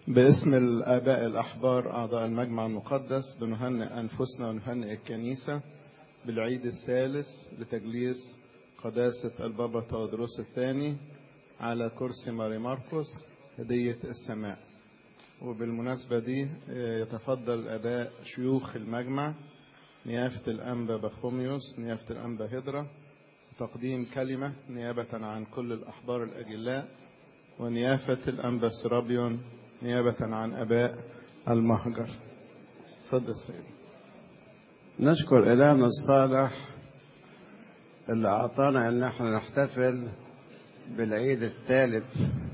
باسم الآباء الأحبار أعضاء المجمع المقدس بنهنئ أنفسنا ونهنئ الكنيسة بالعيد الثالث لتجليس قداسة البابا تودروس الثاني على كرسي ماري ماركوس هدية السماء وبالمناسبة دي يتفضل الآباء شيوخ المجمع نيافة الأنبا بخوميوس نيافة الأنبا هدرة تقديم كلمة نيابة عن كل الأحبار الأجلاء ونيافة الأنبا سرابيون نيابة عن أباء المهجر تفضل السيد نشكر إلهنا الصالح اللي أعطانا إن احنا نحتفل بالعيد الثالث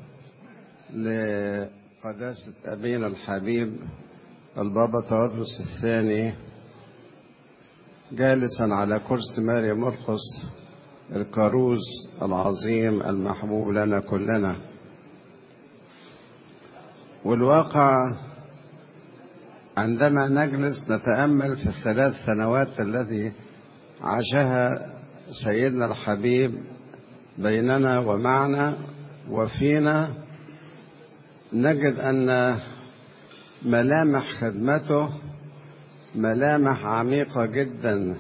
لقداسة أبينا الحبيب البابا تودرس الثاني جالسا على كرسي ماري مرقس الكاروز العظيم المحبوب لنا كلنا والواقع عندما نجلس نتأمل في الثلاث سنوات التي عاشها سيدنا الحبيب بيننا ومعنا وفينا نجد أن ملامح خدمته ملامح عميقة جدا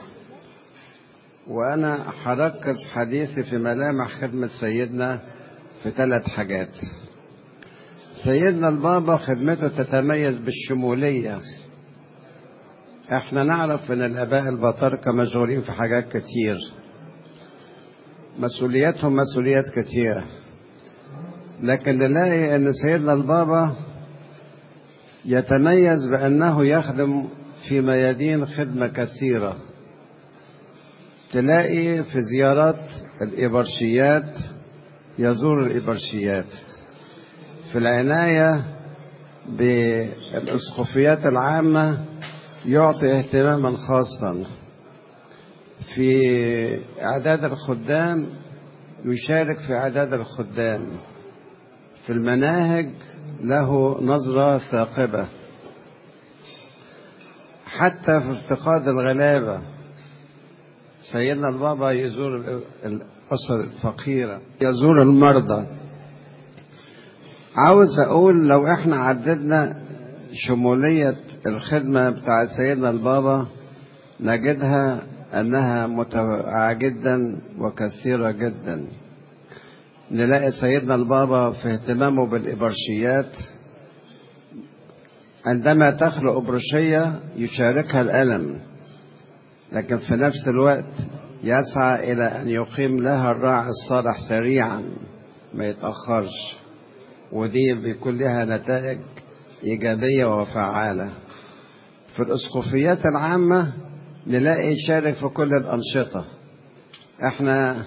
وأنا هركز حديثي في ملامح خدمة سيدنا في ثلاث حاجات سيدنا البابا خدمته تتميز بالشمولية احنا نعرف ان الاباء البطاركة مشغولين في حاجات كتير مسؤولياتهم مسؤوليات كتيرة لكن نلاقي ان سيدنا البابا يتميز بانه يخدم في ميادين خدمة كثيرة تلاقي في زيارات الإبرشيات يزور الإبرشيات في العناية بالأسقفيات العامة يعطي اهتماما خاصا في إعداد الخدام يشارك في إعداد الخدام في المناهج له نظرة ثاقبة حتى في افتقاد الغلابة سيدنا البابا يزور الأسر الفقيرة يزور المرضى عاوز أقول لو إحنا عددنا شمولية الخدمة بتاع سيدنا البابا نجدها أنها متوقعة جدا وكثيرة جدا نلاقي سيدنا البابا في اهتمامه بالإبرشيات عندما تخلق أبرشية يشاركها الألم لكن في نفس الوقت يسعى إلى أن يقيم لها الراعي الصالح سريعا ما يتأخرش ودي بيكون لها نتائج إيجابية وفعالة في الأسقفيات العامة نلاقي يشارك في كل الأنشطة احنا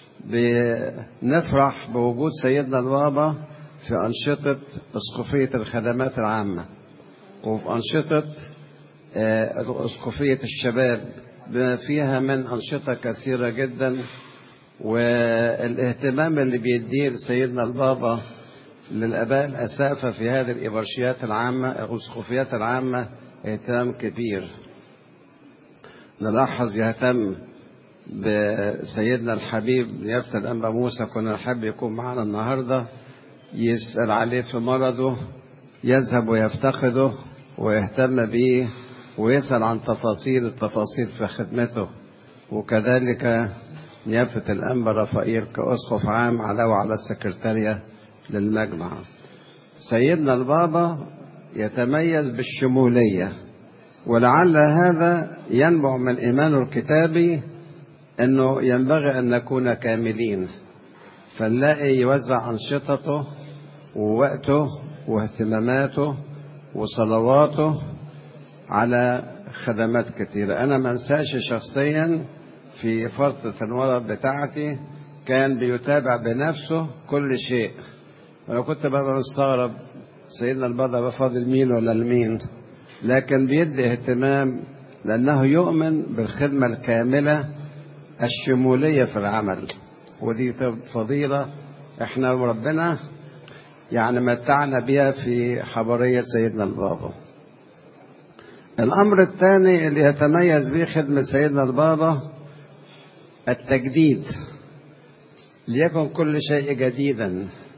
بنفرح بوجود سيدنا البابا في أنشطة أسقفية الخدمات العامة وفي أنشطة أسقفية الشباب بما فيها من أنشطة كثيرة جدا والاهتمام اللي بيديه سيدنا البابا للآباء الأسافة في هذه الإبرشيات العامة الأسقفيات العامة اهتمام كبير نلاحظ يهتم بسيدنا الحبيب نيافة الأنبا موسى كنا نحب يكون معنا النهاردة يسأل عليه في مرضه يذهب ويفتقده ويهتم به ويسأل عن تفاصيل التفاصيل في خدمته وكذلك نيافة الأنبا رفائيل كأسقف عام علاوة على السكرتارية للمجمع سيدنا البابا يتميز بالشمولية ولعل هذا ينبع من إيمانه الكتابي أنه ينبغي أن نكون كاملين فنلاقي يوزع أنشطته ووقته واهتماماته وصلواته على خدمات كثيرة أنا ما انساش شخصيا في فرطة الورق بتاعتي كان بيتابع بنفسه كل شيء أنا كنت ببقى مستغرب سيدنا البابا فاضل مين ولا لمين لكن بيدي اهتمام لأنه يؤمن بالخدمة الكاملة الشمولية في العمل ودي فضيلة احنا وربنا يعني متعنا بها في حضرية سيدنا البابا الأمر الثاني اللي يتميز به خدمة سيدنا البابا التجديد ليكن كل شيء جديدا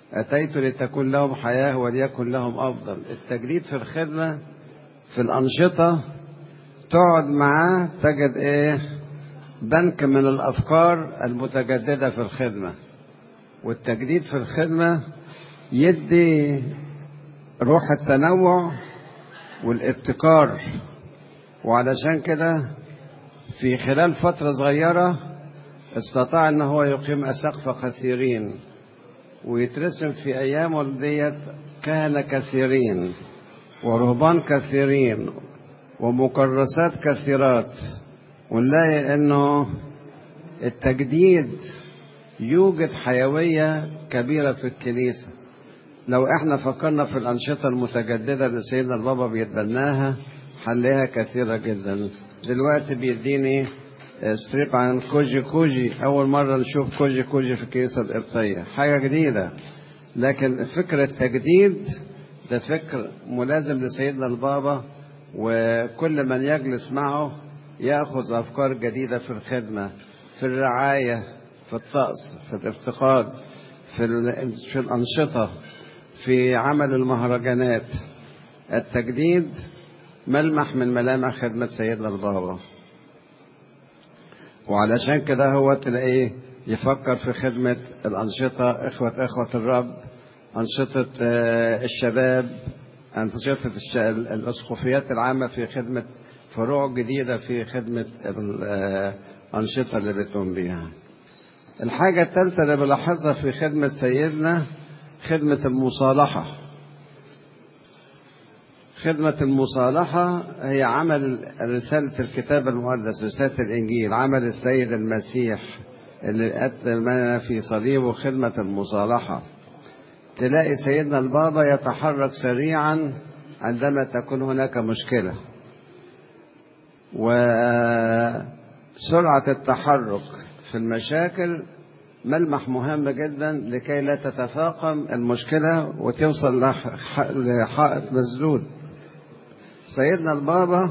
أتيت لتكون لهم حياة وليكن لهم أفضل التجديد في الخدمة في الأنشطة تقعد معاه تجد إيه بنك من الأفكار المتجددة في الخدمة والتجديد في الخدمة يدي روح التنوع والابتكار وعلشان كده في خلال فترة صغيرة استطاع ان هو يقيم أساقفة كثيرين ويترسم في أيامه ديت كهنة كثيرين ورهبان كثيرين ومكرسات كثيرات ونلاقي انه التجديد يوجد حيوية كبيرة في الكنيسة لو احنا فكرنا في الأنشطة المتجددة اللي سيدنا البابا بيتبناها هنلاقيها كثيرة جدا دلوقتي بيديني ستريب عن كوجي كوجي أول مرة نشوف كوجي كوجي في الكنيسة القبطية حاجة جديدة لكن فكرة التجديد ده فكر ملازم لسيدنا البابا وكل من يجلس معه يأخذ أفكار جديدة في الخدمة في الرعاية في الطقس في الافتقاد في, في الأنشطة في عمل المهرجانات التجديد ملمح من ملامح خدمة سيدنا البابا وعلشان كده هو تلاقيه يفكر في خدمة الأنشطة إخوة إخوة الرب أنشطة الشباب أنشطة الأسقفيات العامة في خدمة فروع جديدة في خدمة الأنشطة اللي بتقوم بيها الحاجة الثالثة اللي بلاحظها في خدمة سيدنا خدمة المصالحة خدمة المصالحة هي عمل رسالة الكتاب المقدس رسالة الإنجيل عمل السيد المسيح اللي قدم في صليبه خدمة المصالحة تلاقي سيدنا البابا يتحرك سريعا عندما تكون هناك مشكلة وسرعة التحرك في المشاكل ملمح مهم جدا لكي لا تتفاقم المشكلة وتوصل لحائط مسدود سيدنا البابا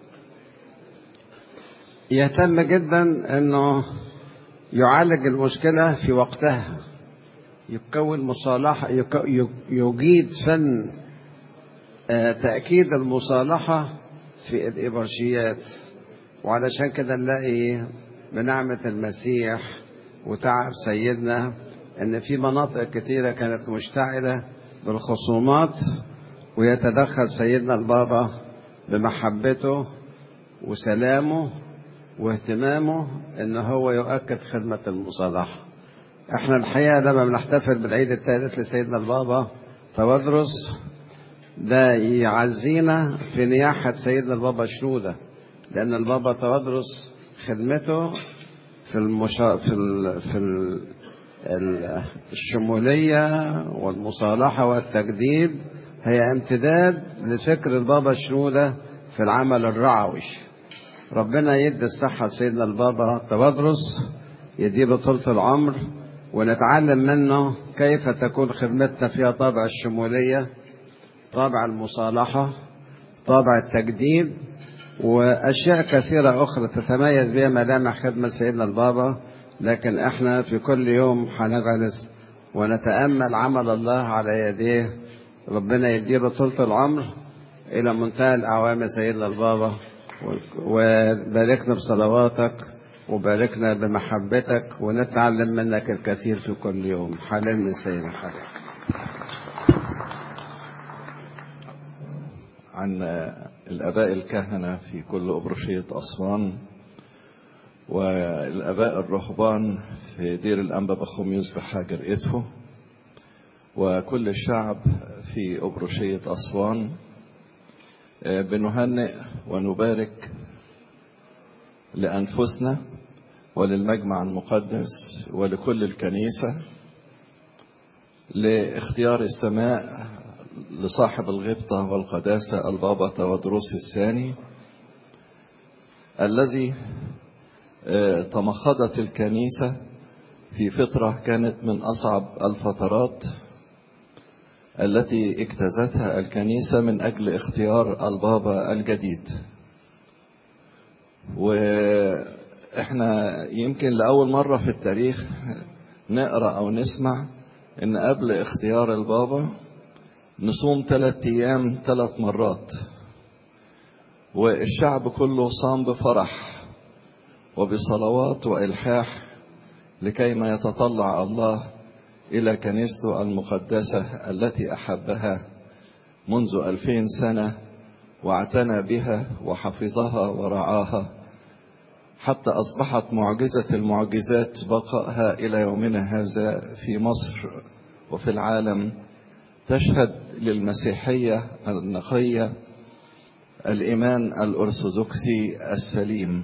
يهتم جدا انه يعالج المشكلة في وقتها يكون مصالحة يجيد فن تأكيد المصالحة في الإبرشيات وعلشان كده نلاقي بنعمة المسيح وتعب سيدنا ان في مناطق كثيرة كانت مشتعلة بالخصومات ويتدخل سيدنا البابا بمحبته وسلامه واهتمامه ان هو يؤكد خدمة المصالحة احنا الحقيقة لما بنحتفل بالعيد الثالث لسيدنا البابا تودرس ده يعزينا في نياحة سيدنا البابا شنودة لأن البابا تودرس خدمته في المشا... في ال... في ال... الشمولية والمصالحة والتجديد هي امتداد لفكر البابا شنودة في العمل الرعوي ربنا يدي الصحة سيدنا البابا تودرس يديله طولة العمر ونتعلم منه كيف تكون خدمتنا فيها طابع الشمولية طابع المصالحة طابع التجديد وأشياء كثيرة أخرى تتميز بها ملامح خدمة سيدنا البابا لكن احنا في كل يوم هنجلس ونتأمل عمل الله على يديه ربنا يديله طولة العمر إلى منتهى الأعوام سيدنا البابا وباركنا بصلواتك وباركنا بمحبتك ونتعلم منك الكثير في كل يوم حلال من السيد الحبيب عن الآباء الكهنة في كل أبرشية أسوان والآباء الرهبان في دير الأنبا بخوميوس بحاجر إدفو وكل الشعب في أبرشية أسوان بنهنئ ونبارك لأنفسنا وللمجمع المقدس ولكل الكنيسة لاختيار السماء لصاحب الغبطة والقداسة البابا تودروس الثاني الذي تمخضت الكنيسة في فترة كانت من أصعب الفترات التي اجتازتها الكنيسة من أجل اختيار البابا الجديد وإحنا يمكن لأول مرة في التاريخ نقرأ أو نسمع ان قبل اختيار البابا نصوم ثلاث ايام ثلاث مرات والشعب كله صام بفرح وبصلوات والحاح لكيما يتطلع الله الى كنيسته المقدسه التي احبها منذ الفين سنه واعتنى بها وحفظها ورعاها حتى اصبحت معجزه المعجزات بقائها الى يومنا هذا في مصر وفي العالم تشهد للمسيحيه النقيه الايمان الارثوذكسي السليم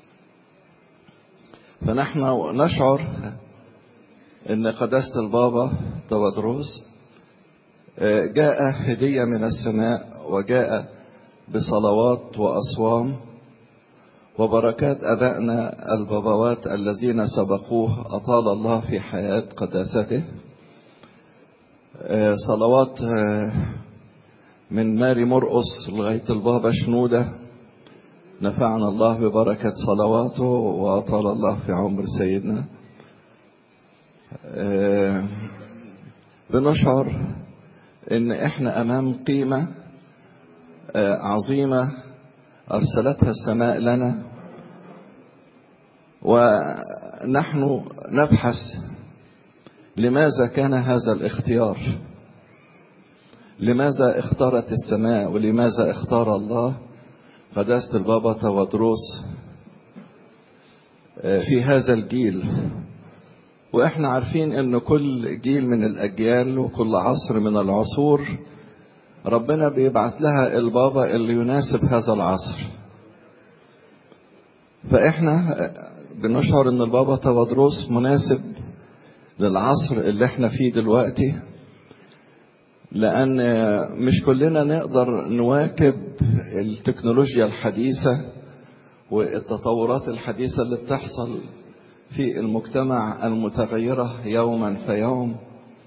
فنحن نشعر ان قداسه البابا تودروس جاء هديه من السماء وجاء بصلوات واصوام وبركات ابائنا البابوات الذين سبقوه اطال الله في حياه قداسته صلوات من ماري مرقص لغايه البابا شنوده نفعنا الله ببركه صلواته واطال الله في عمر سيدنا بنشعر ان احنا امام قيمه عظيمه ارسلتها السماء لنا ونحن نبحث لماذا كان هذا الاختيار لماذا اختارت السماء ولماذا اختار الله قداسه البابا تودروس في هذا الجيل واحنا عارفين ان كل جيل من الاجيال وكل عصر من العصور ربنا بيبعت لها البابا اللي يناسب هذا العصر فاحنا بنشعر ان البابا تودروس مناسب للعصر اللي احنا فيه دلوقتي لان مش كلنا نقدر نواكب التكنولوجيا الحديثه والتطورات الحديثه اللي بتحصل في المجتمع المتغيره يوما فيوم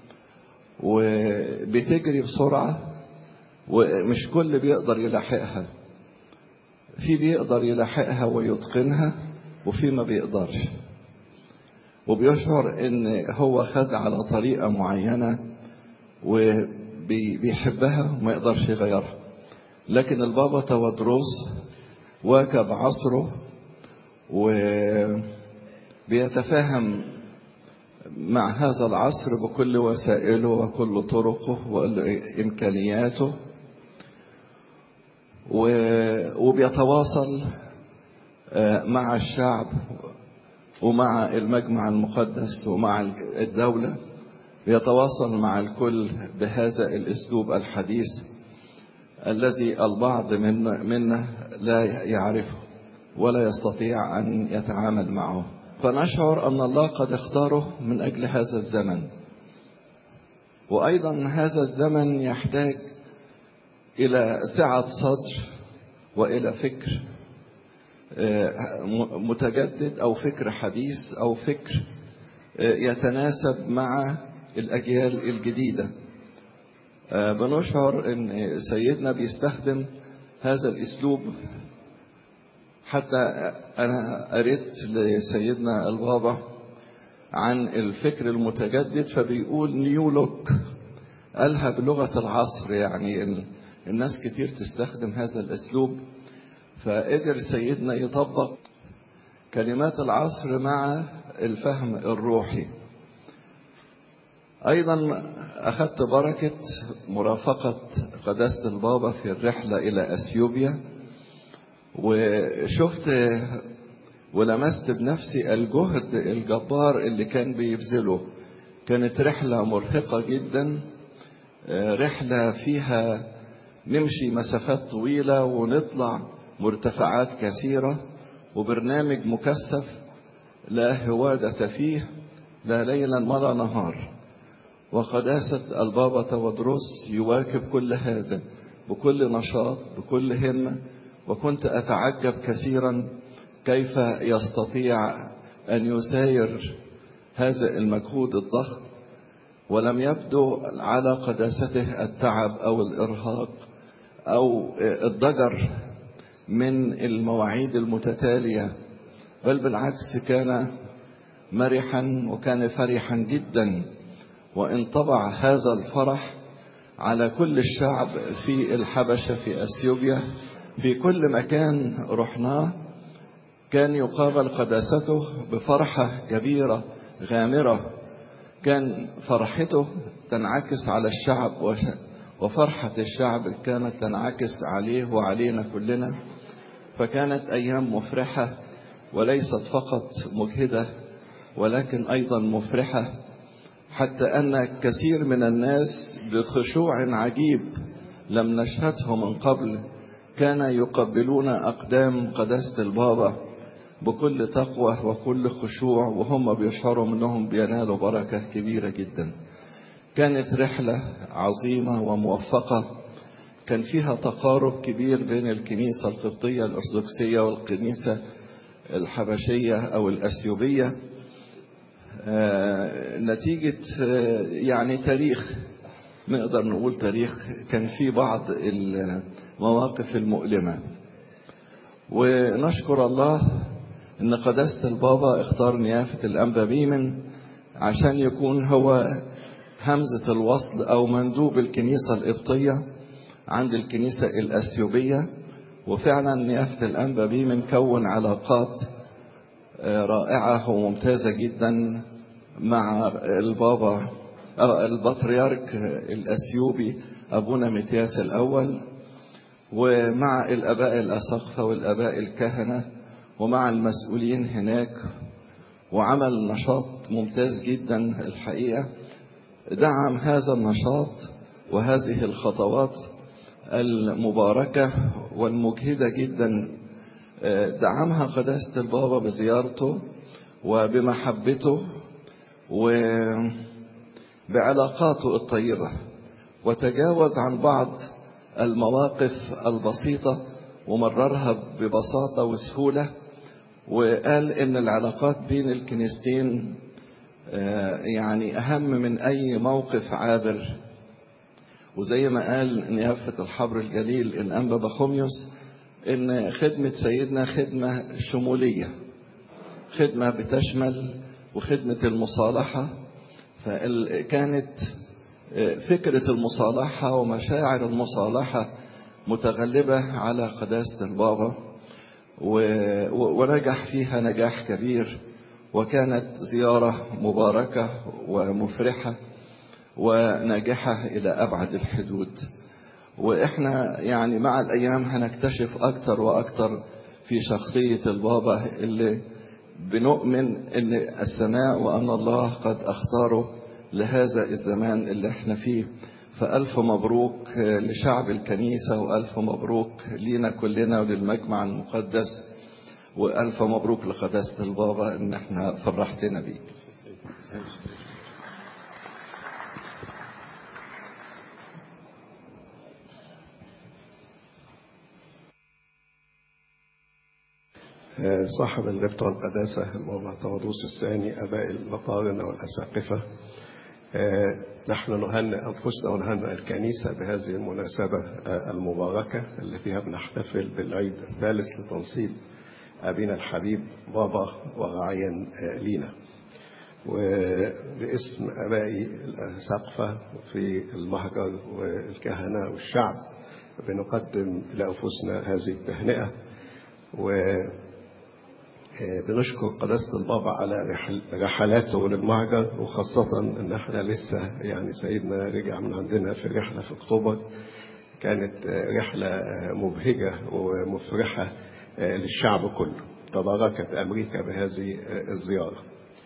وبتجري بسرعه ومش كل بيقدر يلاحقها في بيقدر يلاحقها ويتقنها وفي ما بيقدرش وبيشعر ان هو خد على طريقة معينة وبيحبها وما يقدرش يغيرها لكن البابا تودروس واكب عصره وبيتفاهم مع هذا العصر بكل وسائله وكل طرقه وإمكانياته وبيتواصل مع الشعب ومع المجمع المقدس ومع الدولة بيتواصل مع الكل بهذا الأسلوب الحديث الذي البعض منا, منا لا يعرفه ولا يستطيع أن يتعامل معه فنشعر أن الله قد اختاره من أجل هذا الزمن وأيضا هذا الزمن يحتاج إلى سعة صدر وإلى فكر متجدد أو فكر حديث أو فكر يتناسب مع الأجيال الجديدة بنشعر أن سيدنا بيستخدم هذا الأسلوب حتى أنا قريت لسيدنا البابا عن الفكر المتجدد فبيقول نيو لوك قالها بلغة العصر يعني الناس كتير تستخدم هذا الأسلوب فقدر سيدنا يطبق كلمات العصر مع الفهم الروحي أيضا أخذت بركة مرافقة قداسة البابا في الرحلة إلى أثيوبيا وشفت ولمست بنفسي الجهد الجبار اللي كان بيبذله كانت رحلة مرهقة جدا رحلة فيها نمشي مسافات طويلة ونطلع مرتفعات كثيرة وبرنامج مكثف لا هوادة فيه لا ليلا ولا نهار وقداسة البابا تودروس يواكب كل هذا بكل نشاط بكل همة وكنت أتعجب كثيرا كيف يستطيع أن يساير هذا المجهود الضخم ولم يبدو على قداسته التعب أو الإرهاق أو الضجر من المواعيد المتتالية بل بالعكس كان مرحا وكان فرحا جدا وانطبع هذا الفرح على كل الشعب في الحبشة في أثيوبيا في كل مكان رحناه كان يقابل قداسته بفرحة كبيرة غامرة كان فرحته تنعكس على الشعب وفرحة الشعب كانت تنعكس عليه وعلينا كلنا فكانت أيام مفرحة وليست فقط مجهدة ولكن أيضا مفرحة حتى أن كثير من الناس بخشوع عجيب لم نشهده من قبل كان يقبلون أقدام قداسة البابا بكل تقوى وكل خشوع وهم بيشعروا انهم بينالوا بركة كبيرة جدا كانت رحلة عظيمة وموفقة كان فيها تقارب كبير بين الكنيسة القبطية الأرثوذكسية والكنيسة الحبشية أو الأثيوبية نتيجة يعني تاريخ نقدر نقول تاريخ كان في بعض المواقف المؤلمة ونشكر الله ان قداسة البابا اختار نيافة الانبا بيمن عشان يكون هو همزة الوصل او مندوب الكنيسة القبطية عند الكنيسة الاثيوبية وفعلا نيافة الانبا بيمن كون علاقات رائعة وممتازة جدا مع البابا البطريرك الاثيوبي ابونا متياس الاول ومع الاباء الاساقفه والاباء الكهنه ومع المسؤولين هناك وعمل نشاط ممتاز جدا الحقيقه دعم هذا النشاط وهذه الخطوات المباركه والمجهده جدا دعمها قداسه البابا بزيارته وبمحبته وبعلاقاته الطيبه وتجاوز عن بعض المواقف البسيطه ومررها ببساطه وسهوله وقال ان العلاقات بين الكنيستين يعني اهم من اي موقف عابر وزي ما قال نيافه الحبر الجليل الانبا بخوميوس ان خدمه سيدنا خدمه شموليه خدمه بتشمل وخدمه المصالحه فكانت فكره المصالحه ومشاعر المصالحه متغلبه على قداسه البابا ونجح فيها نجاح كبير وكانت زيارة مباركة ومفرحة وناجحة إلى أبعد الحدود وإحنا يعني مع الأيام هنكتشف أكتر وأكتر في شخصية البابا اللي بنؤمن أن السماء وأن الله قد اختاره لهذا الزمان اللي احنا فيه فألف مبروك لشعب الكنيسة وألف مبروك لينا كلنا وللمجمع المقدس وألف مبروك لقداسة البابا إن احنا فرحتنا بيك صاحب الغبطة والقداسة البابا تودوس الثاني أباء المقارنة والأساقفة نحن نهنئ أنفسنا ونهنئ الكنيسة بهذه المناسبة المباركة اللي فيها بنحتفل بالعيد الثالث لتنصيب أبينا الحبيب بابا ورعيا لينا وباسم أبائي الأساقفة في المهجر والكهنة والشعب بنقدم لأنفسنا هذه التهنئة و بنشكر قداسة البابا على رحلاته للمهجر وخاصة إن إحنا لسه يعني سيدنا رجع من عندنا في رحلة في أكتوبر كانت رحلة مبهجة ومفرحة للشعب كله تباركت أمريكا بهذه الزيارة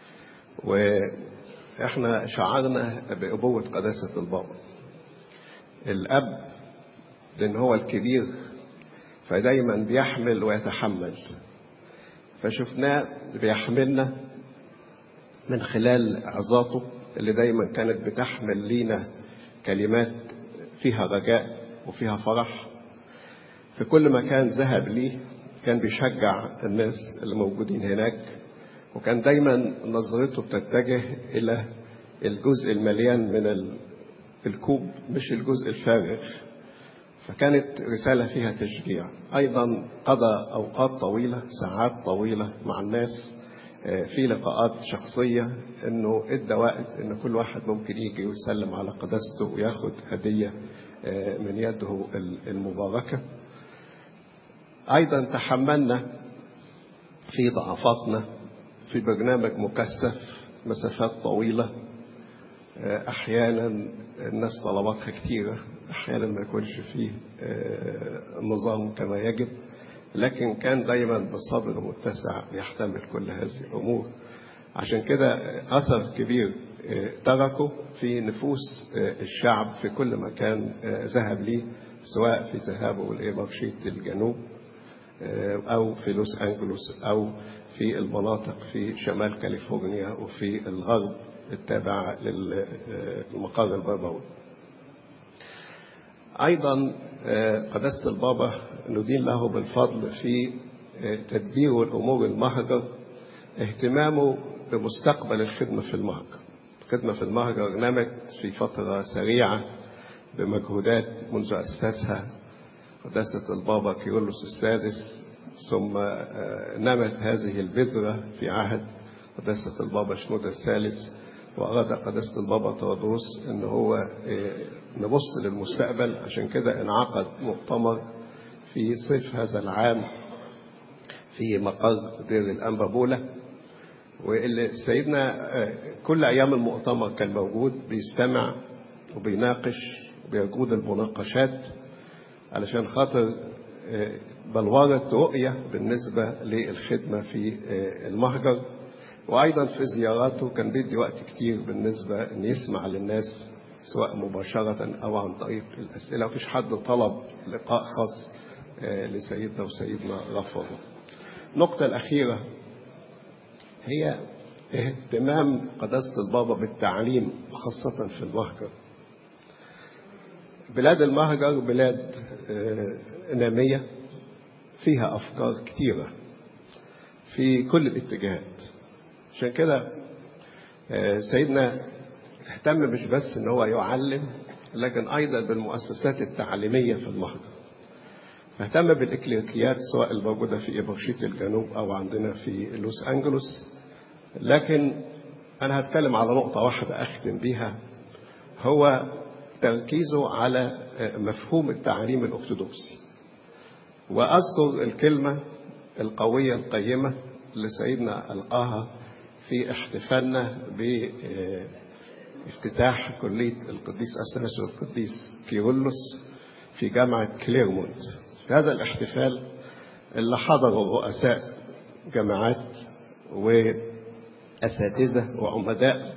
وإحنا شعرنا بأبوة قداسة البابا الأب لأن هو الكبير فدايما بيحمل ويتحمل فشفناه بيحملنا من خلال عظاته اللي دايما كانت بتحمل لينا كلمات فيها رجاء وفيها فرح في كل مكان ذهب ليه كان بيشجع الناس اللي موجودين هناك وكان دايما نظرته بتتجه الى الجزء المليان من الكوب مش الجزء الفارغ فكانت رسالة فيها تشجيع أيضا قضى أوقات طويلة ساعات طويلة مع الناس في لقاءات شخصية انه ادى وقت ان كل واحد ممكن يجي ويسلم على قداسته وياخد هدية من يده المباركة ايضا تحملنا في ضعفاتنا في برنامج مكثف مسافات طويلة احيانا الناس طلباتها كتيرة احيانا ما يكونش فيه نظام كما يجب لكن كان دايما بصبر متسع يحتمل كل هذه الامور عشان كده اثر كبير تركه في نفوس الشعب في كل مكان ذهب ليه سواء في ذهابه لإبرشية الجنوب أو في لوس أنجلوس أو في المناطق في شمال كاليفورنيا وفي الغرب التابعة للمقر البابوي أيضا قداسة البابا ندين له بالفضل في تدبير الأمور المهجر اهتمامه بمستقبل الخدمة في المهجر الخدمة في المهجر نمت في فترة سريعة بمجهودات منذ أسسها قداسة البابا كيرلس السادس ثم نمت هذه البذرة في عهد قداسة البابا شنودة الثالث وأراد قداسة البابا تودروس أن هو نبص للمستقبل عشان كده انعقد مؤتمر في صيف هذا العام في مقر دير الأنبابولة واللي سيدنا كل أيام المؤتمر كان موجود بيستمع وبيناقش وبيجود المناقشات علشان خاطر بلورة رؤية بالنسبة للخدمة في المهجر وأيضا في زياراته كان بيدي وقت كتير بالنسبة أن يسمع للناس سواء مباشرة أو عن طريق الأسئلة مفيش حد طلب لقاء خاص لسيدنا وسيدنا رفضه النقطة الأخيرة هي اهتمام قداسة البابا بالتعليم خاصة في المهجر بلاد المهجر بلاد نامية فيها أفكار كتيرة في كل الاتجاهات عشان كده سيدنا اهتم مش بس ان هو يعلم لكن ايضا بالمؤسسات التعليمية في المهجر اهتم بالاكليركيات سواء الموجودة في ابرشيت الجنوب او عندنا في لوس انجلوس لكن انا هتكلم على نقطة واحدة اختم بيها هو تركيزه على مفهوم التعليم الأرثوذكسي وأذكر الكلمة القوية القيمة اللي سيدنا ألقاها في احتفالنا بافتتاح كلية القديس أثناس والقديس كيرلس في جامعة كليرمونت في هذا الاحتفال اللي حضروا رؤساء جامعات وأساتذة وعمداء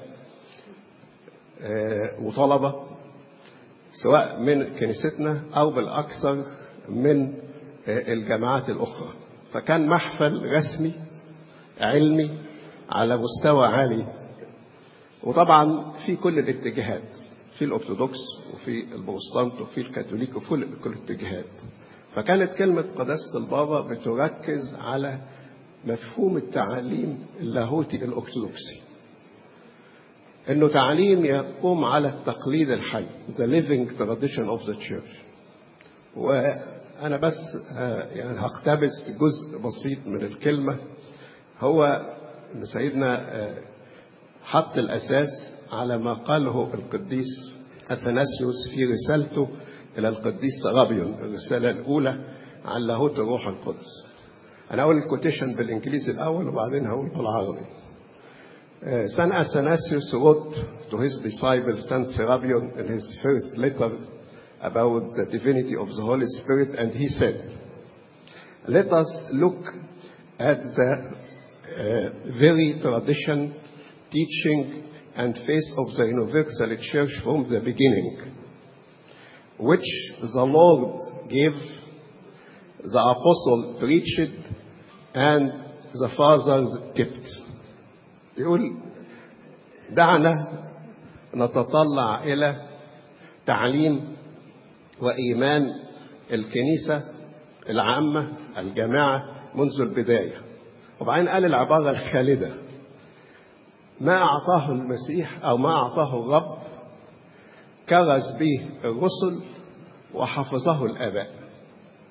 وطلبة سواء من كنيستنا أو بالأكثر من الجامعات الأخرى فكان محفل رسمي علمي على مستوى عالي وطبعا في كل الاتجاهات في الأرثوذكس وفي البروتستانت وفي الكاثوليك وفي كل الاتجاهات فكانت كلمة قداسة البابا بتركز على مفهوم التعليم اللاهوتي الأرثوذكسي انه تعليم يقوم على التقليد الحي the living tradition of the church وانا بس يعني هقتبس جزء بسيط من الكلمه هو ان سيدنا حط الاساس على ما قاله القديس اثناسيوس في رسالته الى القديس غابيون الرساله الاولى عن لاهوت الروح القدس انا اقول الكوتيشن بالانجليزي الاول وبعدين هقول بالعربي San Athanasius wrote to his disciple Saint Serapion in his first letter about the divinity of the Holy Spirit, and he said, Let us look at the uh, very tradition, teaching, and faith of the Universal Church from the beginning, which the Lord gave, the Apostle preached, and the Fathers kept. يقول دعنا نتطلع الى تعليم وايمان الكنيسه العامه الجامعه منذ البدايه وبعدين قال العباره الخالده ما اعطاه المسيح او ما اعطاه الرب كرز به الرسل وحفظه الاباء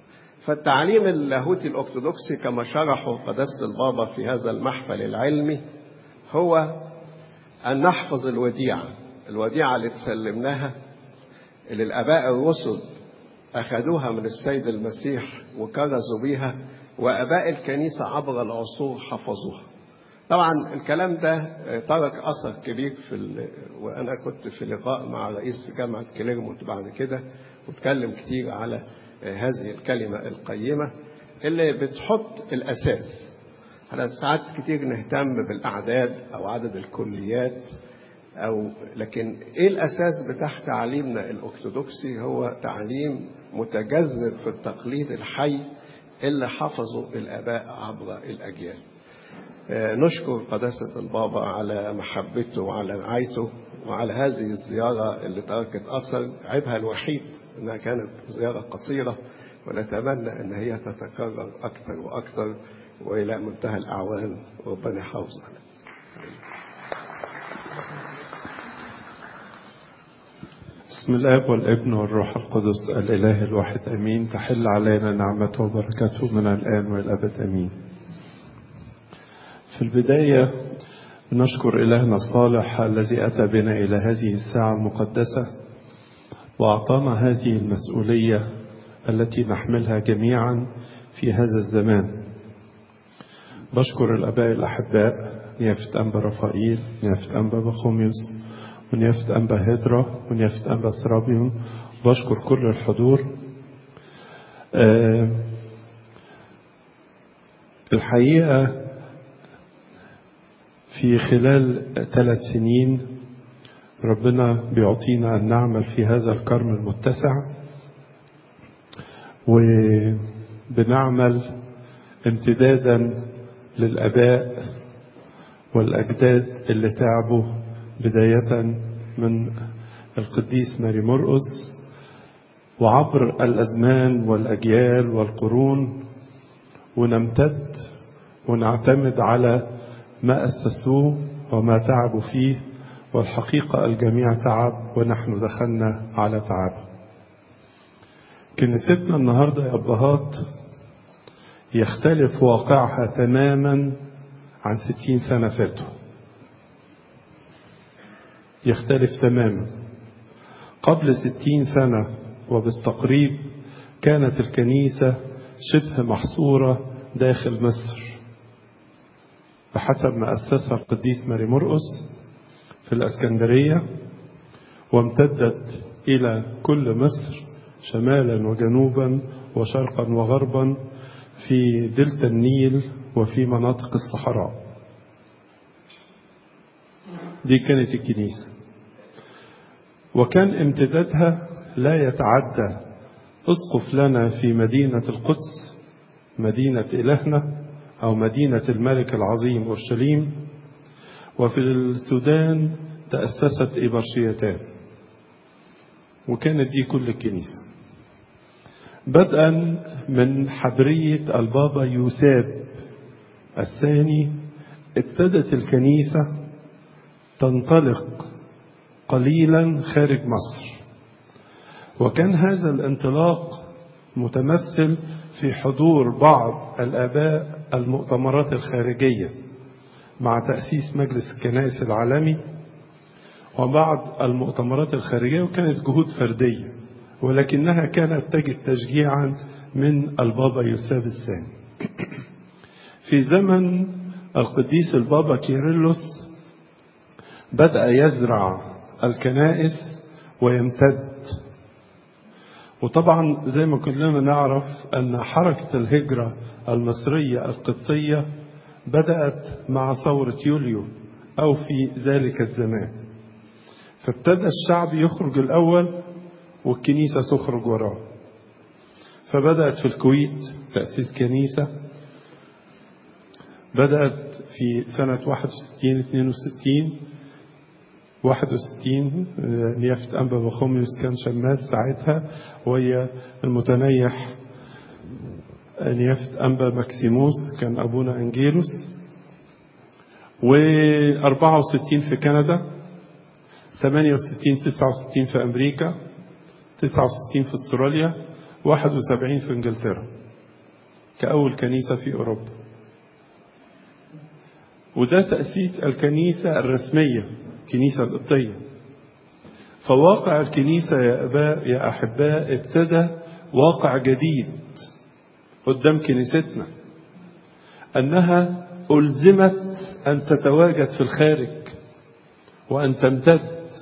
فالتعليم اللاهوتي الأرثوذكسي كما شرحه قداسة البابا في هذا المحفل العلمي هو أن نحفظ الوديعة الوديعة اللي تسلمناها اللي الآباء الرسل أخذوها من السيد المسيح وكرزوا بيها وآباء الكنيسة عبر العصور حفظوها طبعا الكلام ده ترك أثر كبير في ال... وأنا كنت في لقاء مع رئيس جامعة كليرمونت بعد كده واتكلم كتير على هذه الكلمة القيمة اللي بتحط الأساس احنا ساعات كتير نهتم بالأعداد أو عدد الكليات أو لكن إيه الأساس بتاع تعليمنا الأرثوذكسي هو تعليم متجذر في التقليد الحي اللي حفظه الآباء عبر الأجيال نشكر قداسة البابا على محبته وعلى رعايته وعلى هذه الزيارة اللي تركت أثر عيبها الوحيد أنها كانت زيارة قصيرة ونتمنى أن هي تتكرر أكثر وأكثر وإلى منتهى الأعوام ربنا يحافظ على بسم الاب والابن والروح القدس الاله الواحد امين تحل علينا نعمته وبركته من الان والابد امين في البدايه نشكر الهنا الصالح الذي اتى بنا الى هذه الساعه المقدسه واعطانا هذه المسؤوليه التي نحملها جميعا في هذا الزمان بشكر الاباء الاحباء نيافه انبا رفائيل نيافه انبا بخوميوس ونيافة أنبا هدرة ونيافة أنبا سرابيون بشكر كل الحضور أه الحقيقة في خلال ثلاث سنين ربنا بيعطينا أن نعمل في هذا الكرم المتسع وبنعمل امتدادا للآباء والأجداد اللي تعبوا بداية من القديس ماري مرقس وعبر الأزمان والأجيال والقرون ونمتد ونعتمد على ما أسسوه وما تعبوا فيه والحقيقة الجميع تعب ونحن دخلنا على تعب كنيستنا النهاردة يا أبهات يختلف واقعها تماما عن ستين سنة فاتوا يختلف تماما قبل ستين سنة وبالتقريب كانت الكنيسة شبه محصورة داخل مصر بحسب ما أسسها القديس ماري مرقس في الأسكندرية وامتدت إلى كل مصر شمالا وجنوبا وشرقا وغربا في دلتا النيل وفي مناطق الصحراء دي كانت الكنيسة وكان امتدادها لا يتعدى اسقف لنا في مدينة القدس مدينة إلهنا أو مدينة الملك العظيم أورشليم وفي السودان تأسست إبرشيتان وكانت دي كل الكنيسة بدءا من حبرية البابا يوساب الثاني ابتدت الكنيسة تنطلق قليلا خارج مصر وكان هذا الانطلاق متمثل في حضور بعض الآباء المؤتمرات الخارجية مع تأسيس مجلس الكنائس العالمي وبعض المؤتمرات الخارجية وكانت جهود فردية ولكنها كانت تجد تشجيعا من البابا يوسف الثاني في زمن القديس البابا كيرلس بدأ يزرع الكنائس ويمتد وطبعا زي ما كلنا نعرف أن حركة الهجرة المصرية القبطية بدأت مع ثورة يوليو أو في ذلك الزمان فابتدى الشعب يخرج الأول والكنيسة تخرج وراه فبدأت في الكويت تأسيس كنيسة بدأت في سنة 61 62 61 نيافة أنبا بخوميوس كان شماس ساعتها وهي المتنيح نيافة أنبا مكسيموس كان أبونا أنجيلوس و64 في كندا 68 69 في أمريكا 69 في استراليا 71 في انجلترا كأول كنيسة في أوروبا وده تأسيس الكنيسة الرسمية الكنيسة القبطية فواقع الكنيسة يا أباء يا أحباء ابتدى واقع جديد قدام كنيستنا أنها ألزمت أن تتواجد في الخارج وأن تمتد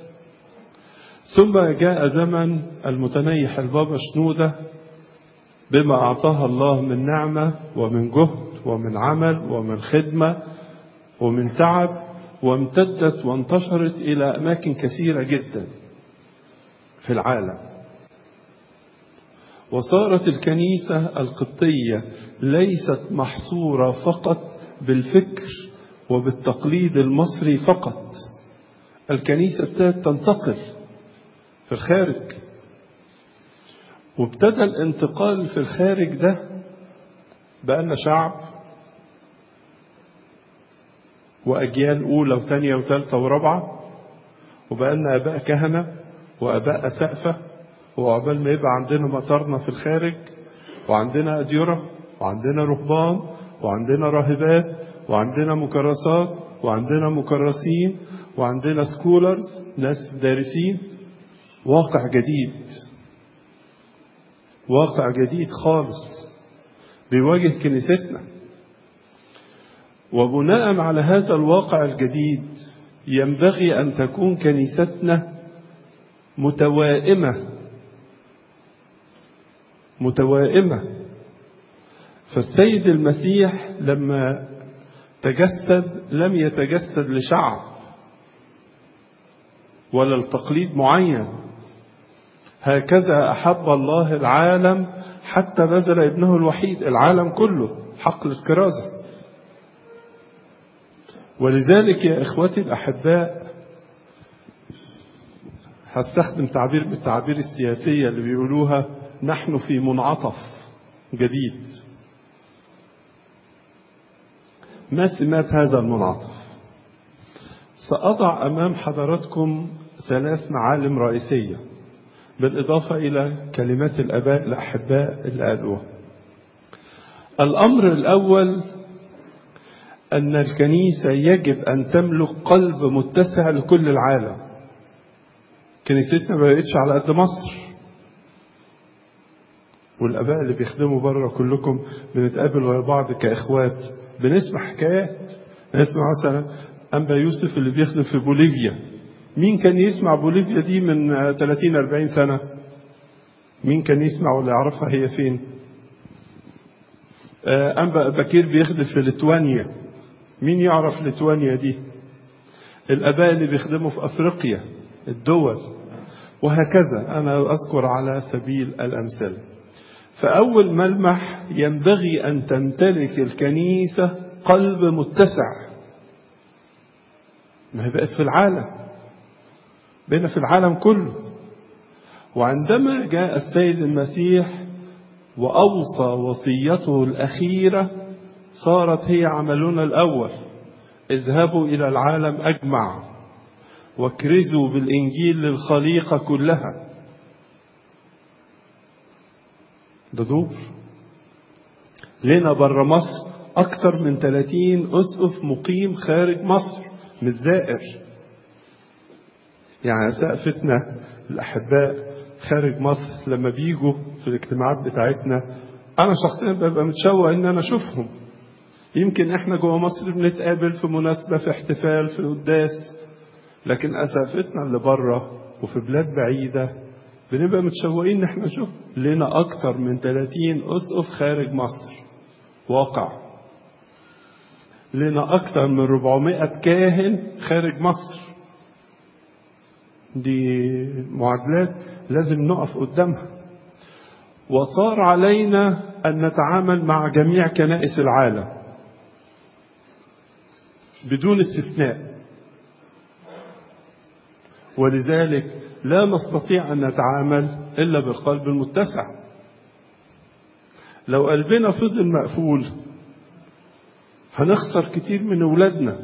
ثم جاء زمن المتنيح البابا شنودة بما أعطاها الله من نعمة ومن جهد ومن عمل ومن خدمة ومن تعب وامتدت وانتشرت إلى أماكن كثيرة جدا في العالم وصارت الكنيسة القبطية ليست محصورة فقط بالفكر وبالتقليد المصري فقط الكنيسة ابتدت تنتقل في الخارج وابتدى الانتقال في الخارج ده بقالنا شعب وأجيال أولى وثانية وثالثة ورابعة وبقالنا آباء كهنة وآباء أسقفة وعقبال ما يبقى عندنا مطارنا في الخارج وعندنا أديرة وعندنا رهبان وعندنا راهبات وعندنا مكرسات وعندنا مكرسين وعندنا سكولرز ناس دارسين واقع جديد واقع جديد خالص بيواجه كنيستنا وبناء على هذا الواقع الجديد ينبغي أن تكون كنيستنا متوائمة متوائمة فالسيد المسيح لما تجسد لم يتجسد لشعب ولا لتقليد معين هكذا أحب الله العالم حتى بذل ابنه الوحيد العالم كله حقل الكرازة ولذلك يا إخوتي الأحباء هستخدم تعبير من التعابير السياسية اللي بيقولوها نحن في منعطف جديد ما سمات هذا المنعطف سأضع أمام حضراتكم ثلاث معالم رئيسية بالإضافة إلى كلمات الآباء الأحباء اللي قالوها الأمر الأول أن الكنيسة يجب أن تملك قلب متسع لكل العالم كنيستنا ما بقتش على قد مصر والآباء اللي بيخدموا بره كلكم بنتقابل ويا بعض كإخوات بنسمع حكايات نسمع مثلا أنبا يوسف اللي بيخدم في بوليفيا مين كان يسمع بوليفيا دي من 30 40 سنة مين كان يسمع ولا يعرفها هي فين أنبا بكير بيخدم في ليتوانيا مين يعرف ليتوانيا دي الآباء اللي بيخدموا في أفريقيا الدول وهكذا أنا أذكر على سبيل الأمثال فأول ملمح ينبغي أن تمتلك الكنيسة قلب متسع ما هي بقت في العالم بقينا في العالم كله وعندما جاء السيد المسيح وأوصى وصيته الأخيرة صارت هي عملنا الأول اذهبوا إلى العالم أجمع واكرزوا بالإنجيل للخليقة كلها ده دور لنا بره مصر أكثر من 30 أسقف مقيم خارج مصر مش زائر يعني سقفتنا الأحباء خارج مصر لما بيجوا في الاجتماعات بتاعتنا أنا شخصيا ببقى متشوق إن أنا أشوفهم يمكن إحنا جوه مصر بنتقابل في مناسبة في احتفال في قداس لكن أسافتنا اللي بره وفي بلاد بعيدة بنبقى متشوقين إن إحنا نشوف لنا أكتر من 30 أسقف خارج مصر واقع لنا أكتر من 400 كاهن خارج مصر دي معادلات لازم نقف قدامها وصار علينا أن نتعامل مع جميع كنائس العالم بدون استثناء ولذلك لا نستطيع أن نتعامل إلا بالقلب المتسع لو قلبنا فضل مقفول هنخسر كتير من أولادنا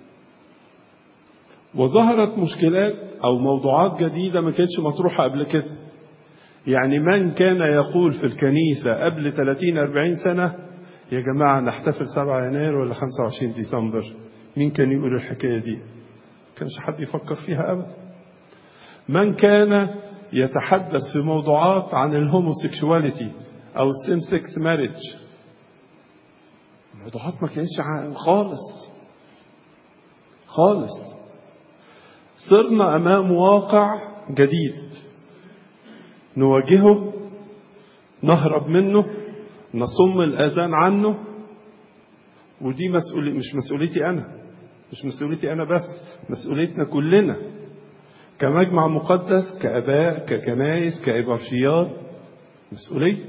وظهرت مشكلات أو موضوعات جديدة ما كانتش مطروحة قبل كده يعني من كان يقول في الكنيسة قبل 30-40 سنة يا جماعة نحتفل 7 يناير ولا 25 ديسمبر مين كان يقول الحكاية دي كانش حد يفكر فيها أبدا من كان يتحدث في موضوعات عن الهوموسيكشواليتي أو السيم سكس ماريج موضوعات ما كانتش خالص خالص صرنا أمام واقع جديد نواجهه نهرب منه نصم الأذان عنه ودي مسؤولية مش مسؤوليتي أنا مش مسؤوليتي أنا بس مسؤوليتنا كلنا كمجمع مقدس كأباء ككنائس كإبرشيات مسؤولية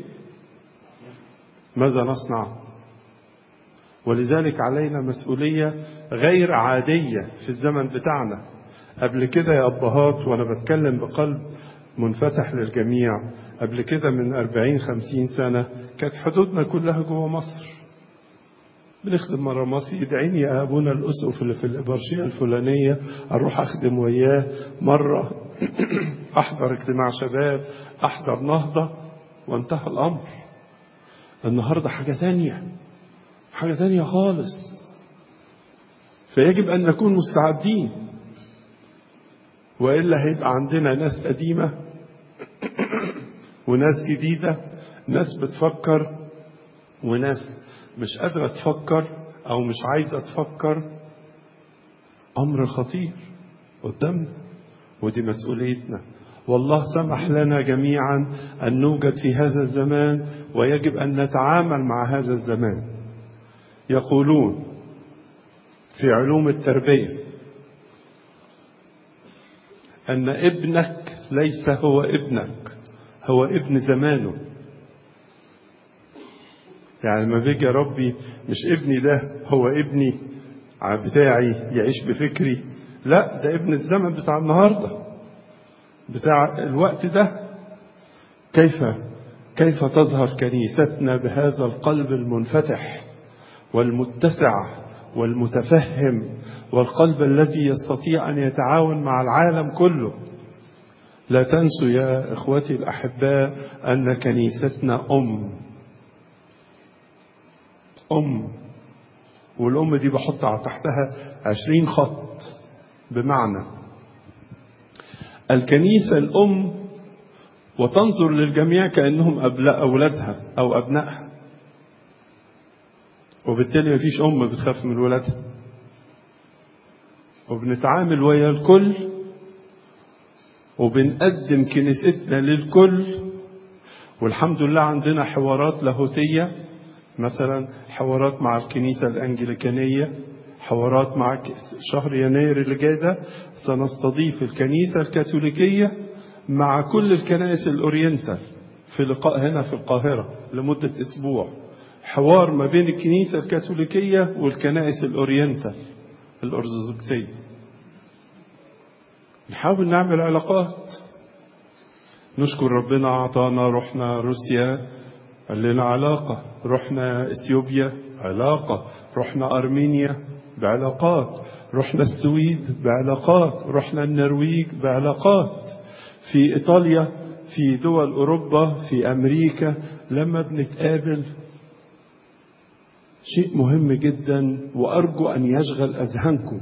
ماذا نصنع ولذلك علينا مسؤولية غير عادية في الزمن بتاعنا قبل كده يا أبهات وأنا بتكلم بقلب منفتح للجميع قبل كده من أربعين خمسين سنة كانت حدودنا كلها جوه مصر بنخدم مرة مصر يدعيني يا أبونا الأسقف اللي في الإبرشية الفلانية أروح أخدم وياه مرة أحضر اجتماع شباب أحضر نهضة وانتهى الأمر النهاردة حاجة تانية حاجة تانية خالص فيجب أن نكون مستعدين وإلا هيبقى عندنا ناس قديمة وناس جديدة ناس بتفكر وناس مش قادرة تفكر أو مش عايزة تفكر أمر خطير قدامنا ودي مسؤوليتنا والله سمح لنا جميعا أن نوجد في هذا الزمان ويجب أن نتعامل مع هذا الزمان يقولون في علوم التربية أن ابنك ليس هو ابنك هو ابن زمانه يعني لما بيجي ربي مش ابني ده هو ابني بتاعي يعيش بفكري لا ده ابن الزمن بتاع النهارده بتاع الوقت ده كيف كيف تظهر كنيستنا بهذا القلب المنفتح والمتسع والمتفهم والقلب الذي يستطيع ان يتعاون مع العالم كله لا تنسوا يا اخوتي الاحباء ان كنيستنا ام ام والام دي بحط تحتها عشرين خط بمعنى الكنيسة الأم وتنظر للجميع كأنهم أولادها أو أبنائها وبالتالي مفيش أم بتخاف من ولادها وبنتعامل ويا الكل وبنقدم كنيستنا للكل والحمد لله عندنا حوارات لاهوتية مثلا حوارات مع الكنيسة الأنجليكانية حوارات مع شهر يناير اللي جاي ده سنستضيف الكنيسة الكاثوليكية مع كل الكنائس الأورينتال في لقاء هنا في القاهرة لمدة أسبوع حوار ما بين الكنيسة الكاثوليكية والكنائس الأورينتال الأرثوذكسية نحاول نعمل علاقات نشكر ربنا أعطانا رحنا روسيا قال لنا علاقة رحنا إثيوبيا علاقة رحنا أرمينيا بعلاقات رحنا السويد بعلاقات رحنا النرويج بعلاقات في إيطاليا في دول أوروبا في أمريكا لما بنتقابل شيء مهم جدا وأرجو أن يشغل أذهانكم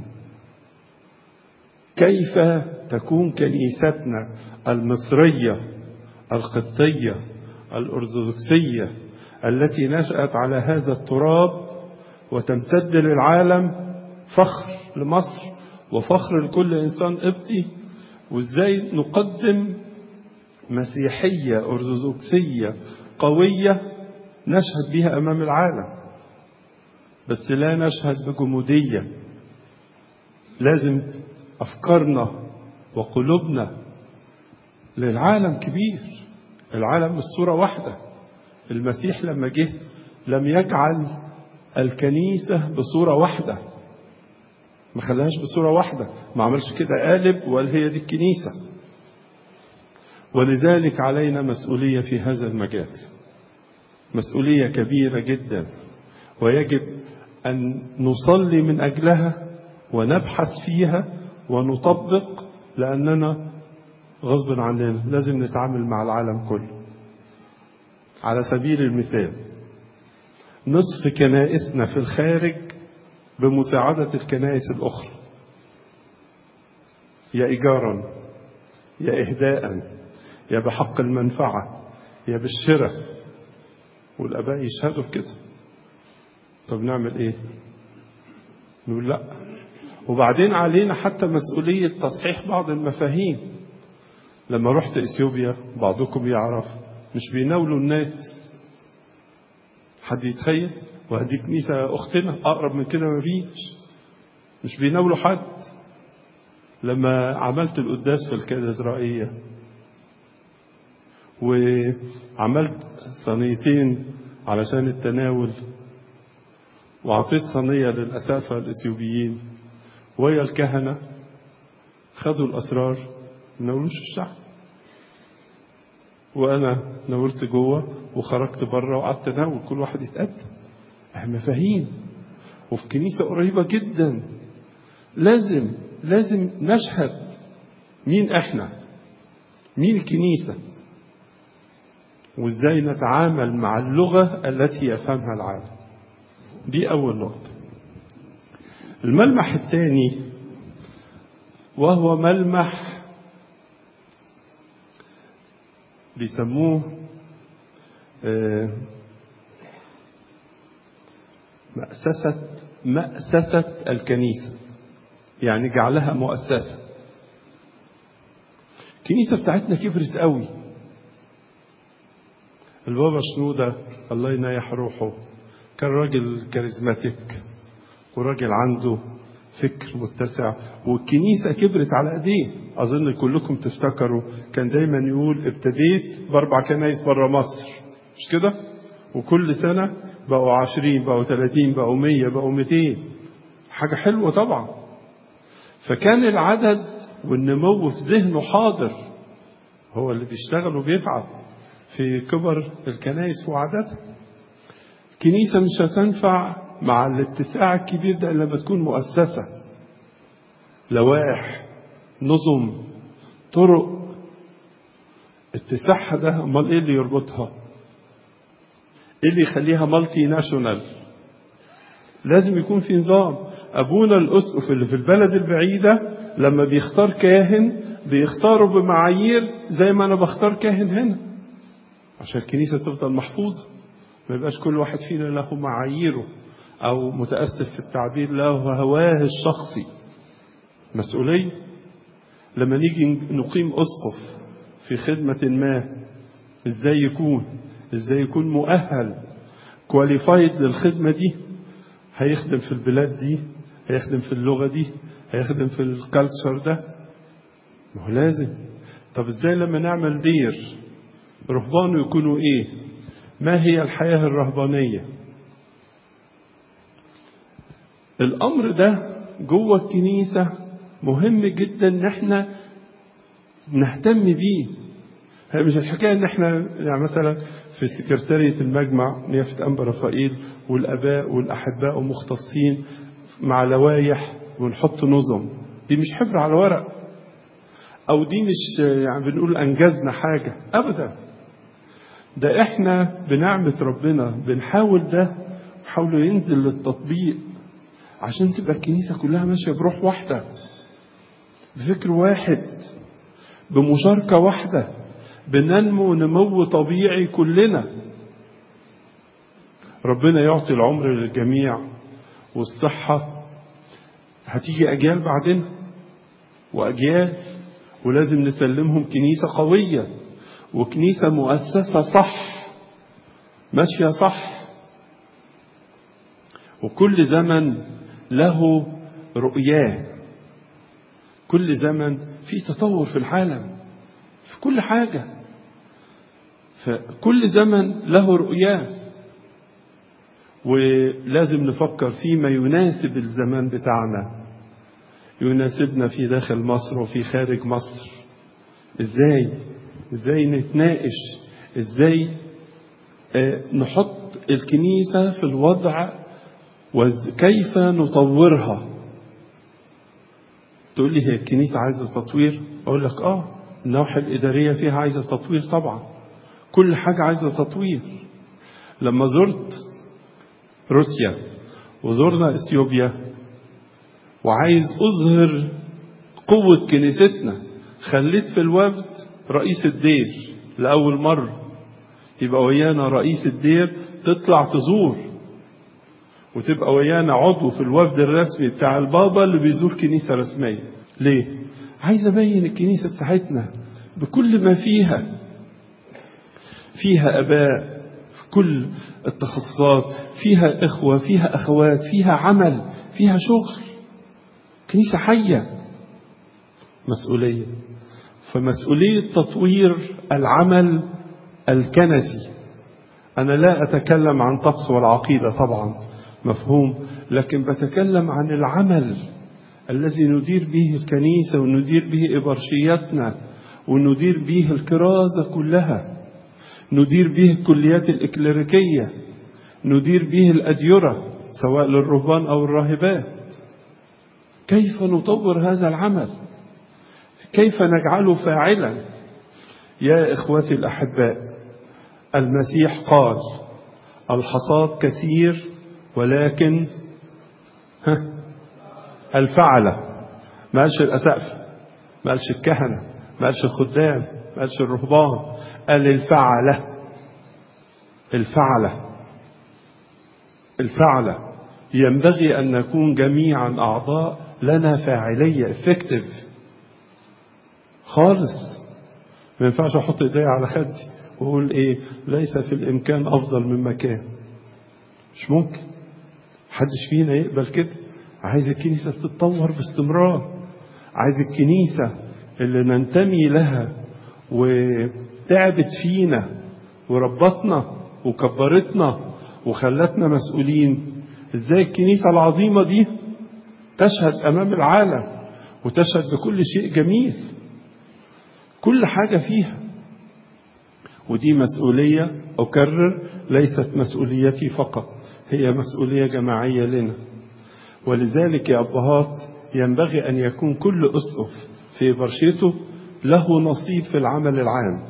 كيف تكون كنيستنا المصرية القبطية الأرثوذكسية التي نشأت على هذا التراب وتمتد للعالم فخر لمصر وفخر لكل إنسان قبطي وإزاي نقدم مسيحية أرثوذكسية قوية نشهد بها أمام العالم بس لا نشهد بجمودية لازم أفكارنا وقلوبنا للعالم كبير العالم مش صورة واحدة المسيح لما جه لم يجعل الكنيسة بصورة واحدة ما خلاهاش بصورة واحدة ما عملش كده قالب وقال هي دي الكنيسة ولذلك علينا مسؤولية في هذا المجال مسؤولية كبيرة جدا ويجب أن نصلي من أجلها ونبحث فيها ونطبق لأننا غصب عننا لازم نتعامل مع العالم كله على سبيل المثال نصف كنائسنا في الخارج بمساعدة الكنائس الأخرى يا إيجارا يا إهداء يا بحق المنفعة يا بالشراء والآباء يشهدوا بكده طب نعمل إيه؟ نقول لا وبعدين علينا حتى مسؤولية تصحيح بعض المفاهيم لما رحت إثيوبيا بعضكم يعرف مش بيناولوا الناس حد يتخيل وهدي كنيسة أختنا أقرب من كده مفيش مش بيناولوا حد لما عملت القداس في الكاتدرائية وعملت صينيتين علشان التناول وأعطيت صينية للأسافة الإثيوبيين ويا الكهنة خدوا الأسرار ما ناولوش الشعب وأنا ناولت جوه وخرجت بره وقعدت أناول كل واحد يتقدم مفاهيم وفي كنيسة قريبة جدا لازم لازم نشهد مين احنا مين الكنيسة وازاي نتعامل مع اللغة التي يفهمها العالم دي أول نقطة الملمح الثاني وهو ملمح بيسموه مأسسة مأسسة الكنيسة يعني جعلها مؤسسة الكنيسة بتاعتنا كبرت قوي البابا شنودة الله ينيح روحه كان راجل كاريزماتيك وراجل عنده فكر متسع والكنيسة كبرت على ايديه أظن كلكم تفتكروا كان دايما يقول ابتديت بأربع كنايس بره مصر مش كده وكل سنة بقوا عشرين بقوا ثلاثين بقوا مية بقوا ميتين حاجة حلوة طبعا فكان العدد والنمو في ذهنه حاضر هو اللي بيشتغل وبيتعب في كبر الكنائس وعددها كنيسة مش هتنفع مع الاتساع الكبير ده لما تكون مؤسسة لوائح نظم طرق اتساعها ده امال ايه اللي يربطها ايه اللي يخليها مالتي ناشونال لازم يكون في نظام ابونا الاسقف اللي في البلد البعيده لما بيختار كاهن بيختاره بمعايير زي ما انا بختار كاهن هنا عشان الكنيسه تفضل محفوظه ما يبقاش كل واحد فينا له معاييره او متاسف في التعبير له هواه الشخصي مسؤوليه لما نيجي نقيم اسقف في خدمه ما ازاي يكون ازاي يكون مؤهل كواليفايد للخدمه دي هيخدم في البلاد دي هيخدم في اللغه دي هيخدم في الكالتشر ده ما هو لازم طب ازاي لما نعمل دير رهبان يكونوا ايه ما هي الحياه الرهبانيه الامر ده جوه الكنيسه مهم جدا ان احنا نهتم بيه هي مش الحكايه ان احنا يعني مثلا في سكرتارية المجمع نيافة أنبا رفائيل والآباء والأحباء ومختصين مع لوايح ونحط نظم دي مش حفر على ورق أو دي مش يعني بنقول أنجزنا حاجة أبدا ده إحنا بنعمة ربنا بنحاول ده نحاول ينزل للتطبيق عشان تبقى الكنيسة كلها ماشية بروح واحدة بفكر واحد بمشاركة واحدة بننمو نمو طبيعي كلنا ربنا يعطي العمر للجميع والصحة هتيجي أجيال بعدنا وأجيال ولازم نسلمهم كنيسة قوية وكنيسة مؤسسة صح ماشية صح وكل زمن له رؤياه كل زمن في تطور في العالم في كل حاجة فكل زمن له رؤياه ولازم نفكر فيما يناسب الزمان بتاعنا يناسبنا في داخل مصر وفي خارج مصر ازاي ازاي نتناقش ازاي اه نحط الكنيسة في الوضع وكيف نطورها تقول لي هي الكنيسة عايزة تطوير اقول لك اه النواحي الإدارية فيها عايزة تطوير طبعا كل حاجة عايزة تطوير لما زرت روسيا وزرنا اثيوبيا وعايز اظهر قوة كنيستنا خليت في الوفد رئيس الدير لأول مرة يبقى ويانا رئيس الدير تطلع تزور وتبقى ويانا عضو في الوفد الرسمي بتاع البابا اللي بيزور كنيسة رسمية ليه؟ عايز أبين الكنيسة بتاعتنا بكل ما فيها فيها أباء في كل التخصصات فيها إخوة فيها أخوات فيها عمل فيها شغل كنيسة حية مسؤولية فمسؤولية تطوير العمل الكنسي أنا لا أتكلم عن طقس والعقيدة طبعا مفهوم لكن بتكلم عن العمل الذي ندير به الكنيسة وندير به إبرشيتنا وندير به الكرازة كلها ندير به الكليات الإكليريكية ندير به الأديرة سواء للرهبان أو الراهبات كيف نطور هذا العمل كيف نجعله فاعلا يا إخوتي الأحباء المسيح قال الحصاد كثير ولكن ها الفعلة ما قالش الأسقف ما قالش الكهنة ما قالش الخدام ما قالش الرهبان قال الفعلة الفعلة الفعلة ينبغي أن نكون جميعا أعضاء لنا فاعلية افكتيف خالص ما ينفعش احط ايدي على خدي واقول ايه ليس في الامكان افضل من مكان مش ممكن محدش فينا يقبل كده عايز الكنيسه تتطور باستمرار عايز الكنيسه اللي ننتمي لها وتعبت فينا وربطنا وكبرتنا وخلتنا مسؤولين ازاي الكنيسه العظيمه دي تشهد امام العالم وتشهد بكل شيء جميل كل حاجة فيها ودي مسؤولية أكرر ليست مسؤوليتي فقط هي مسؤولية جماعية لنا ولذلك يا أبهات ينبغي أن يكون كل أسقف في برشيته له نصيب في العمل العام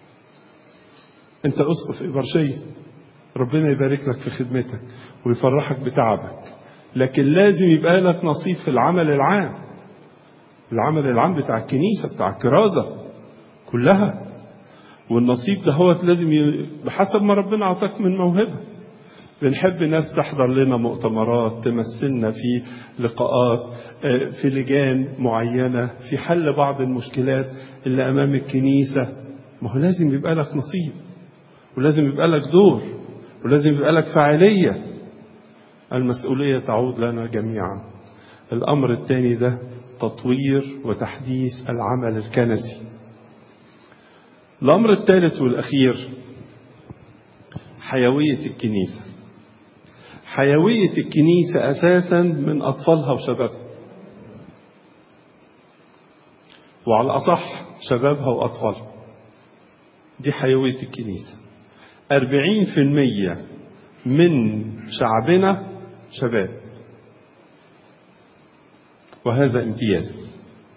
أنت أسقف إبرشية ربنا يبارك لك في خدمتك ويفرحك بتعبك لكن لازم يبقى لك نصيب في العمل العام العمل العام بتاع الكنيسة بتاع الكرازة كلها والنصيب ده هو لازم ي... بحسب ما ربنا عطاك من موهبة بنحب ناس تحضر لنا مؤتمرات تمثلنا في لقاءات في لجان معينة في حل بعض المشكلات اللي أمام الكنيسة ما هو لازم يبقى لك نصيب ولازم يبقى لك دور ولازم يبقى لك فاعلية المسؤولية تعود لنا جميعا الأمر الثاني ده تطوير وتحديث العمل الكنسي الأمر الثالث والأخير حيوية الكنيسة حيوية الكنيسة أساسا من أطفالها وشبابها وعلى الأصح شبابها وأطفالها دي حيوية الكنيسة أربعين في المية من شعبنا شباب وهذا امتياز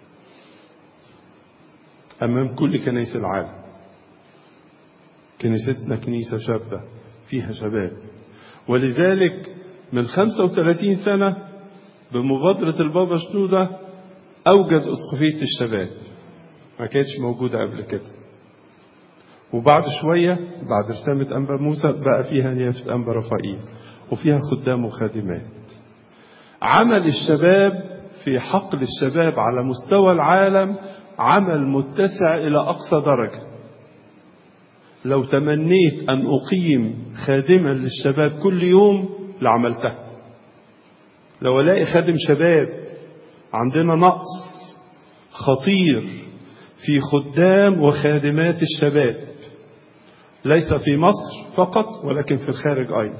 أمام كل كنائس العالم كنيستنا كنيسة شابة فيها شباب ولذلك من 35 سنة بمبادرة البابا شنودة أوجد أسقفية الشباب ما كانتش موجودة قبل كده وبعد شوية بعد رسامة أنبا موسى بقى فيها نيافة أنبا رفائيل وفيها خدام وخادمات عمل الشباب في حقل الشباب على مستوى العالم عمل متسع إلى أقصى درجة لو تمنيت أن أقيم خادما للشباب كل يوم لعملتها لو ألاقي خادم شباب عندنا نقص خطير في خدام وخادمات الشباب ليس في مصر فقط ولكن في الخارج أيضا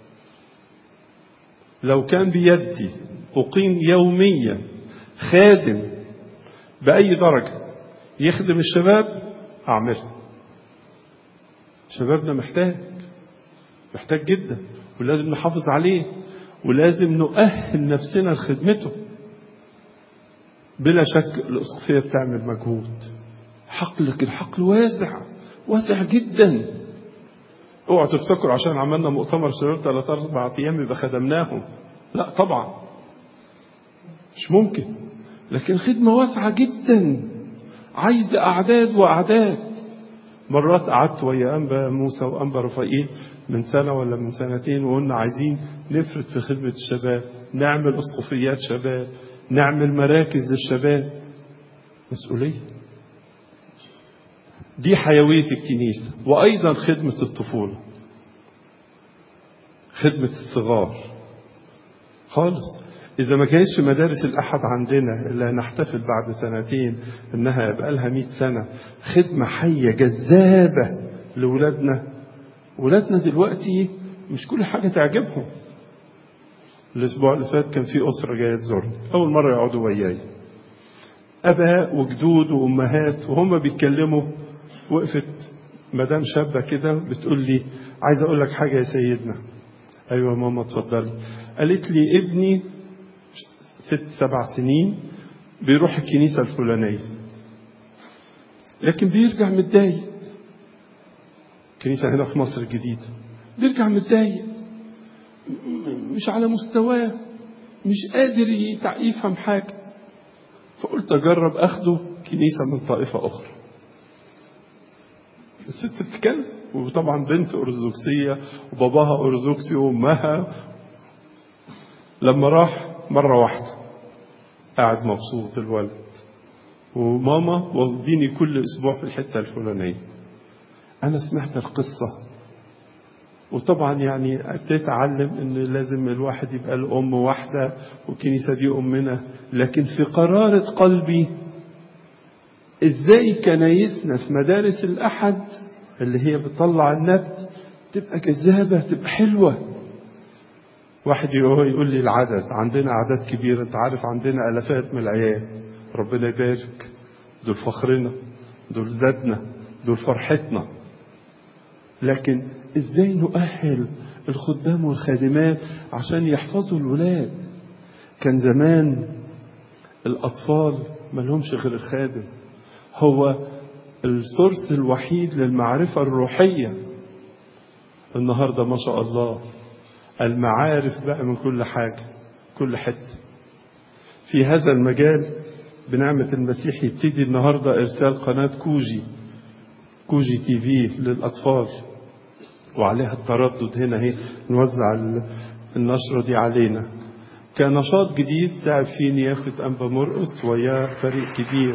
لو كان بيدي أقيم يوميا خادم بأي درجة يخدم الشباب أعمله شبابنا محتاج محتاج جدا ولازم نحافظ عليه ولازم نؤهل نفسنا لخدمته بلا شك الأسقفية بتعمل مجهود حقلك الحقل واسع واسع جدا اوعوا تفتكروا عشان عملنا مؤتمر شباب ثلاث اربع ايام يبقى خدمناهم لا طبعا مش ممكن لكن خدمة واسعة جدا عايزة أعداد وأعداد مرات قعدت ويا أنبا موسى وأنبا رفائيل من سنة ولا من سنتين وقلنا عايزين نفرد في خدمة الشباب نعمل أسقفيات شباب نعمل مراكز للشباب مسؤولية دي حيوية الكنيسة وأيضا خدمة الطفولة خدمة الصغار خالص إذا ما كانتش مدارس الأحد عندنا اللي هنحتفل بعد سنتين إنها يبقى لها 100 سنة خدمة حية جذابة لولادنا ولادنا دلوقتي مش كل حاجة تعجبهم الأسبوع اللي فات كان في أسرة جاية تزورني أول مرة يقعدوا وياي أباء وجدود وأمهات وهم بيتكلموا وقفت مدام شابة كده بتقول لي عايز أقول لك حاجة يا سيدنا أيوة ماما اتفضلي قالت لي ابني ست سبع سنين بيروح الكنيسة الفلانية لكن بيرجع متضايق كنيسة هنا في مصر الجديدة بيرجع متضايق مش على مستواه مش قادر يفهم حاجة فقلت أجرب أخده كنيسة من طائفة أخرى الست بتتكلم وطبعا بنت أرثوذكسية وباباها أرثوذكسي وأمها لما راح مرة واحدة قاعد مبسوط الولد وماما واخديني كل أسبوع في الحتة الفلانية أنا سمعت القصة وطبعا يعني ابتديت أعلم إن لازم الواحد يبقى الأم واحدة والكنيسة دي أمنا لكن في قرارة قلبي إزاي كنايسنا في مدارس الأحد اللي هي بتطلع النت تبقى جذابة تبقى حلوة واحد يقول لي العدد عندنا أعداد كبيرة أنت عارف عندنا ألفات من العيال ربنا يبارك دول فخرنا دول زادنا دول فرحتنا لكن ازاي نؤهل الخدام والخادمات عشان يحفظوا الولاد كان زمان الأطفال ملهمش غير الخادم هو السورس الوحيد للمعرفة الروحية النهاردة ما شاء الله المعارف بقى من كل حاجة كل حتة في هذا المجال بنعمة المسيح يبتدي النهاردة إرسال قناة كوجي كوجي تي في للأطفال وعليها التردد هنا اهي نوزع النشرة دي علينا كنشاط جديد تعب فيه نيافة أنبا مرقس وياه فريق كبير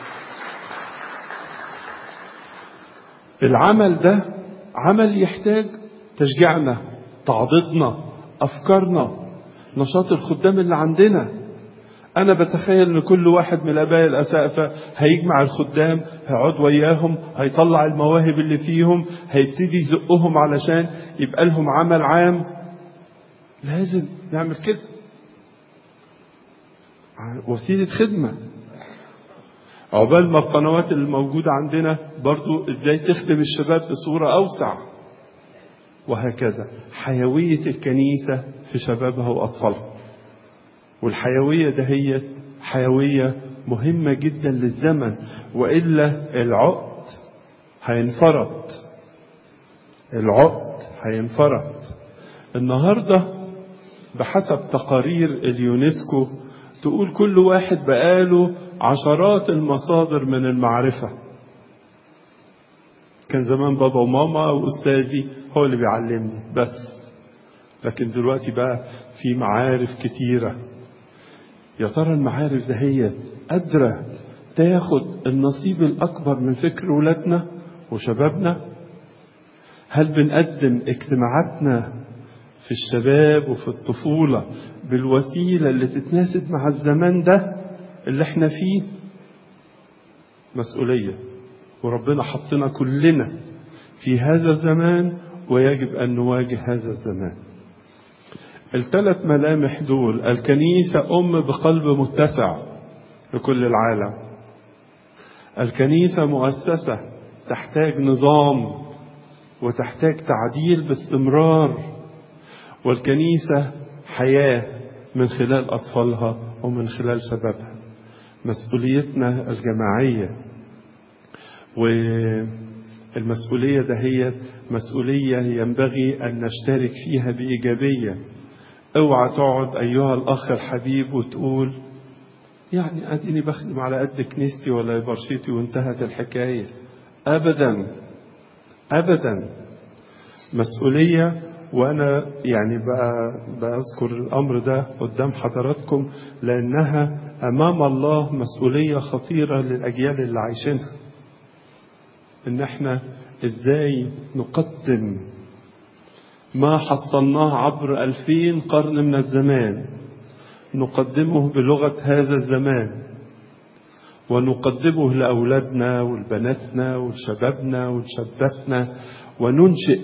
العمل ده عمل يحتاج تشجيعنا تعضيدنا أفكارنا نشاط الخدام اللي عندنا أنا بتخيل إن كل واحد من الآباء الأسقفة هيجمع الخدام هيقعد وياهم هيطلع المواهب اللي فيهم هيبتدي يزقهم علشان يبقى لهم عمل عام لازم نعمل كده وسيلة خدمة عقبال ما القنوات اللي موجودة عندنا برضو ازاي تخدم الشباب بصورة أوسع وهكذا حيوية الكنيسة في شبابها وأطفالها والحيوية ده هي حيوية مهمة جدا للزمن وإلا العقد هينفرط العقد هينفرط النهاردة بحسب تقارير اليونسكو تقول كل واحد بقاله عشرات المصادر من المعرفة كان زمان بابا وماما وأستاذي هو اللي بيعلمني بس لكن دلوقتي بقى في معارف كتيرة يا ترى المعارف ده هي قادرة تاخد النصيب الأكبر من فكر ولادنا وشبابنا هل بنقدم اجتماعاتنا في الشباب وفي الطفولة بالوسيلة اللي تتناسب مع الزمان ده اللي احنا فيه مسؤولية وربنا حطنا كلنا في هذا الزمان ويجب أن نواجه هذا الزمان الثلاث ملامح دول الكنيسة أم بقلب متسع لكل العالم الكنيسة مؤسسة تحتاج نظام وتحتاج تعديل باستمرار والكنيسة حياة من خلال أطفالها ومن خلال شبابها مسؤوليتنا الجماعية المسؤولية ده هي مسؤولية ينبغي أن نشترك فيها بإيجابية اوعى تقعد أيها الأخ الحبيب وتقول يعني أديني بخدم على قد كنيستي ولا برشيتي وانتهت الحكاية أبدا أبدا مسؤولية وأنا يعني بقى بأذكر الأمر ده قدام حضراتكم لأنها أمام الله مسؤولية خطيرة للأجيال اللي عايشينها إن إحنا إزاي نقدم ما حصلناه عبر ألفين قرن من الزمان نقدمه بلغة هذا الزمان ونقدمه لأولادنا ولبناتنا ولشبابنا ولشاباتنا وننشئ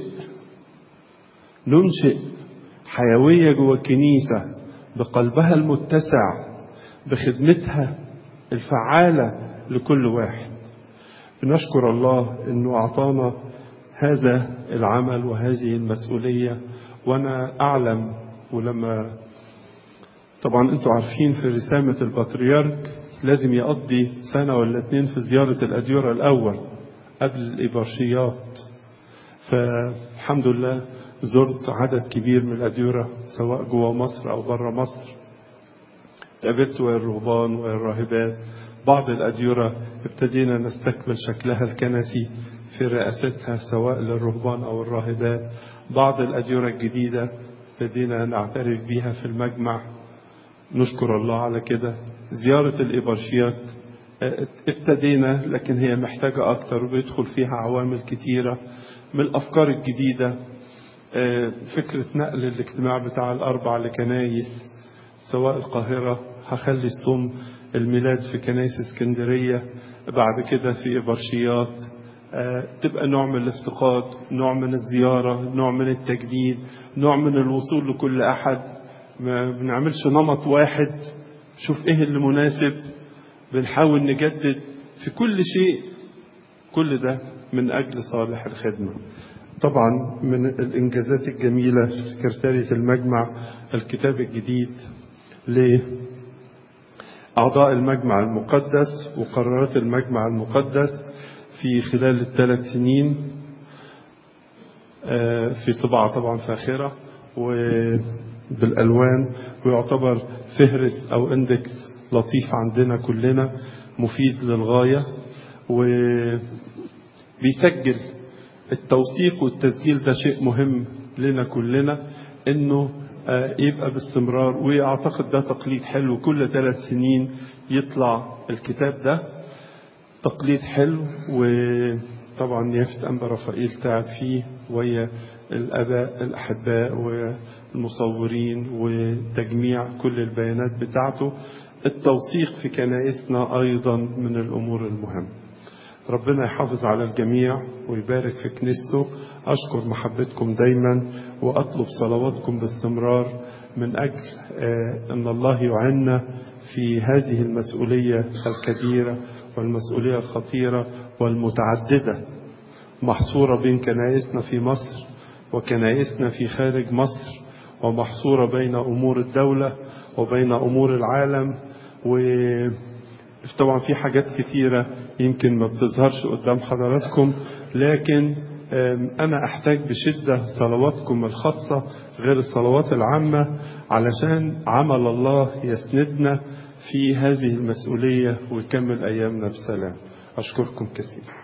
ننشئ حيوية جوه الكنيسة بقلبها المتسع بخدمتها الفعالة لكل واحد نشكر الله أنه أعطانا هذا العمل وهذه المسؤولية وأنا أعلم ولما طبعا أنتم عارفين في رسامة البطريرك لازم يقضي سنة ولا اتنين في زيارة الأديرة الأول قبل الإبرشيات فالحمد لله زرت عدد كبير من الأديرة سواء جوه مصر أو بره مصر قابلت ويا الرهبان ويا الراهبات بعض الأديرة ابتدينا نستكمل شكلها الكنسي في رئاستها سواء للرهبان أو الراهبات بعض الأديرة الجديدة ابتدينا نعترف بها في المجمع نشكر الله على كده زيارة الإبرشيات ابتدينا لكن هي محتاجة أكتر وبيدخل فيها عوامل كتيرة من الأفكار الجديدة فكرة نقل الاجتماع بتاع الأربع لكنايس سواء القاهرة هخلي الصوم الميلاد في كنايس اسكندرية بعد كده في إبرشيات تبقى نوع من الافتقاد نوع من الزيارة نوع من التجديد نوع من الوصول لكل أحد ما بنعملش نمط واحد شوف ايه اللي مناسب بنحاول نجدد في كل شيء كل ده من أجل صالح الخدمة طبعا من الإنجازات الجميلة في سكرتارية المجمع الكتاب الجديد لأعضاء المجمع المقدس وقرارات المجمع المقدس في خلال الثلاث سنين في طباعة طبعا فاخرة وبالألوان ويعتبر فهرس أو اندكس لطيف عندنا كلنا مفيد للغاية وبيسجل التوثيق والتسجيل ده شيء مهم لنا كلنا انه يبقى باستمرار واعتقد ده تقليد حلو كل ثلاث سنين يطلع الكتاب ده تقليد حلو وطبعا نيافة أنبا رفائيل تعب فيه ويا الآباء الأحباء والمصورين وتجميع كل البيانات بتاعته التوثيق في كنائسنا أيضا من الأمور المهمة ربنا يحافظ على الجميع ويبارك في كنيسته أشكر محبتكم دايما وأطلب صلواتكم باستمرار من أجل أن الله يعنا في هذه المسؤولية الكبيرة والمسؤولية الخطيرة والمتعددة محصورة بين كنائسنا في مصر وكنائسنا في خارج مصر ومحصورة بين أمور الدولة وبين أمور العالم و طبعا في حاجات كتيرة يمكن ما بتظهرش قدام حضراتكم لكن أنا أحتاج بشدة صلواتكم الخاصة غير الصلوات العامة علشان عمل الله يسندنا في هذه المسؤولية ويكمل أيامنا بسلام أشكركم كثيرا